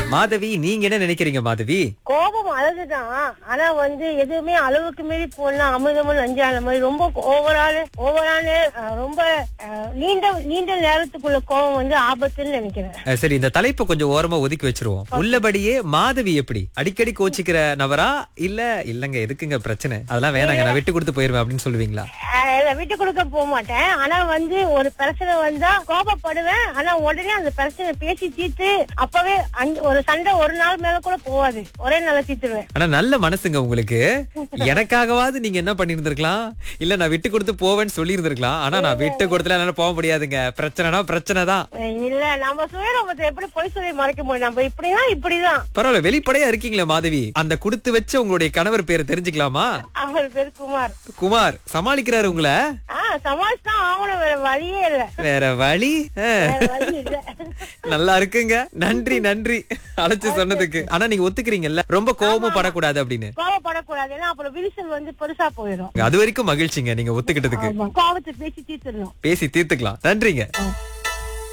மாதவி நீங்க என்ன நினைக்கிறீங்க மாதவி கோபம் அழகுதான் ஆனா வந்து எதுவுமே அளவுக்கு மீறி போனா அமிர்தமும் நஞ்சான மாதிரி ரொம்ப ஓவரால் ஓவரான ரொம்ப அஹ், நீண்ட நீண்ட நேரத்துக்குள்ள கோபம் வந்து ஆபத்துன்னு நினைக்கிறேன் அஹ், சரி இந்த தலைப்பை கொஞ்சம் ஓரமா ஒதுக்கி வச்சிருவோம் உள்ளபடியே மாதவி எப்படி அடிக்கடி கோச்சிக்கிற நபரா இல்ல இல்லங்க எதுக்குங்க பிரச்சனை அதெல்லாம் வேணாங்க நான் விட்டு கொடுத்து போயிருவேன் அப்படின்னு சொல்லுவீங்களா அஹ், இதை விட்டு கொடுக்க போக மாட்டேன் ஆனா வந்து ஒரு பிரச்சனை வந்தா கோபப்படுவேன் ஆனா உடனே அந்த பிரச்சனை பேசி தீர்த்து அப்பவே அஞ்சு- ஒரு சண்டை ஒரு நாள் மேல கூட போகாது ஒரே நாள தீர்த்துருவேன் ஆனா நல்ல மனசுங்க உங்களுக்கு எனக்காகவாவது நீங்க என்ன பண்ணிருந்திருக்கலாம் இல்ல நான் விட்டு கொடுத்து போவேன்னு சொல்லி இருந்திருக்கலாம் ஆனா நான் விட்டு கொடுத்துல என்னால போக முடியாதுங்க பிரச்சனைனா பிரச்சனை தான் இல்ல நம்ம சுயரூபத்தை எப்படி பொய் சொல்லி மறைக்க முடியும் நம்ம இப்படிதான் இப்படிதான் பரவாயில்ல வெளிப்படையா இருக்கீங்களே மாதவி அந்த கொடுத்து வச்ச உங்களுடைய கணவர் பேரை தெரிஞ்சுக்கலாமா அவர் பேர் குமார் குமார் சமாளிக்கிறாரு உங்களை ஆஹ் சமாளிச்சு தான் ஆகணும் வேற வழியே இல்ல வேற வழி அஹ். வேற வழி இல்ல நல்லா இருக்குங்க நன்றி நன்றி அழைச்சு சொன்னதுக்கு ஆனா நீங்க ஒத்துக்கிறீங்கல்ல ரொம்ப கோபமும் படக்கூடாது அப்படின்னு கோவப்படக்கூடாது ஏன்னா அப்புறம் விரிசல் வந்து பெருசா போயிடும் அது வரைக்கும் மகிழ்ச்சிங்க நீங்க ஒத்துக்கிட்டதுக்கு ஆமா. கோவத்தை பேசி தீர்த்துடணும் பேசி தீர்த்துக்கலாம் நன்றிங்க ஆ.